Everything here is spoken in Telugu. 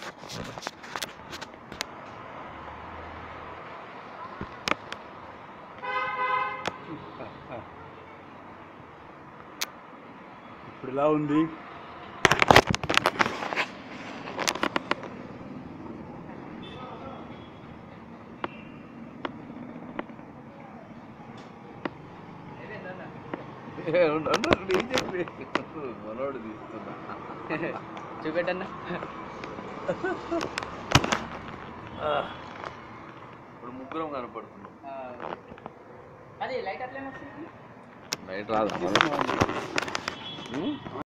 ఇప్పుడు ఇలా ఉంది మనోడు తీస్తున్నా చూపెట్టన్నా ఇప్పుడు ముగ్గురం కనపడుతున్నాం అది లైట్ అట్లే వస్తుంది బయట రాదు